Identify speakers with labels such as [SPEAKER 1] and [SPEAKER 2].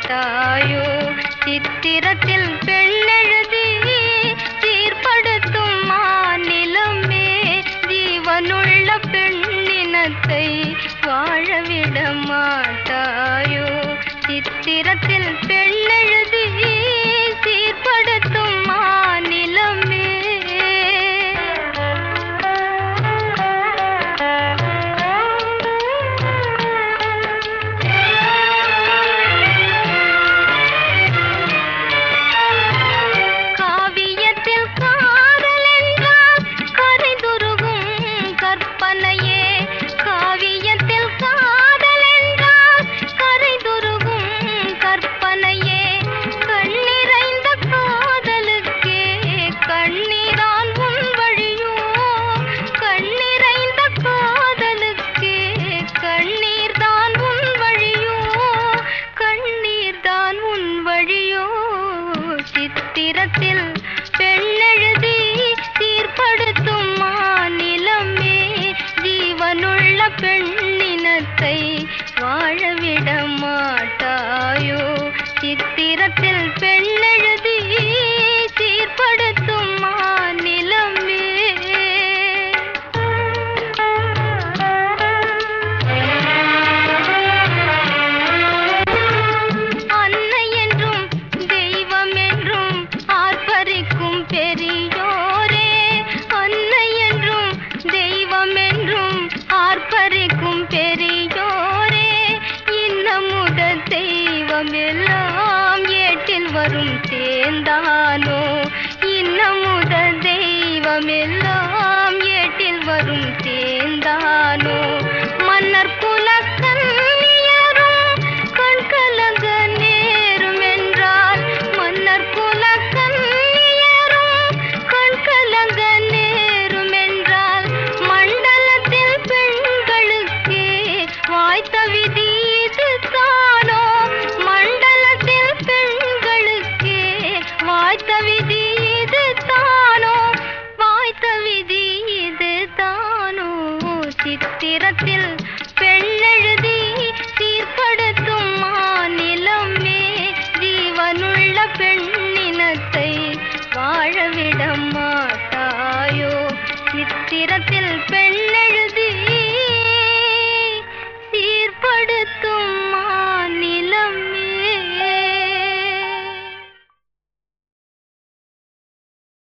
[SPEAKER 1] மாட்டாயோ சித்திரத்தில் பெண்ணெழுதி சீர்படுத்தும் மாநிலமே ஜீவனுள்ள பெண்ணினத்தை வாழவிட மாட்டாயோ சித்திரத்தில் பெண்ணெழுதி சீர்படுத்தும் மாநிலமே காவியத்தில் காதல் என்றால் கரைதுருகும் கற்பனையே காவியத்தில் காதல் என்றால் கரைதுருகும் கற்பனையே கண்ணிறைந்த காதலுக்கே கண்ணீரால் உன் வழியோ கண்ணிறைந்த காதலுக்கே கண்ணீர்தான் உன் வழியோ கண்ணீர்தான் உன் வழியோ சித்திரத்தில் பெண்ணெழுதி சீர்படுத்தும் மாநிலமே ஜீவனுள்ள பெண்ணினத்தை வாழவிட மாட்டாயோ சித்திரத்தில் பெண்ணெழுதி சீர்படுத்தும் மாநிலமே அன்னை என்றும் தெய்வம் என்றும் ஆர்ப்பரிக்கும் பெரியோரே அன்னை என்றும் தெய்வம் என்றும் ஆர்ப்பரிக்கும் பெரியோரே இன்னமுத தெய்வம் எல்லாம் ஏட்டில் வரும் தேர்ந்தானோ இன்னமுத தெய்வம் எல்லாம் ஏட்டில் வரும் தேர்ந்தானோ மன்னர் குலக்கண்ணியரும் கண் கலங்க நேரும் என்றால் மன்னர் குலக்கண்ணியரும் கண் கலங்க நேரும் என்றால் மண்டலத்தில் பெண்களுக்கே வாய்த்த விதி இதுதானோ மண்டலத்தில் பெண்களுக்கே வாய்த்த விதி இதுதானோ வாய்த்த விதி இதுதானோ சித்திரத்தில் பெண்ணெழுதி சீர்படுத்தும் மாநிலமே ஜீவனுள்ள பெண்ணினத்தை வாழவிட மாட்டாயோ சித்திரத்தில் பெண்ணெழுதி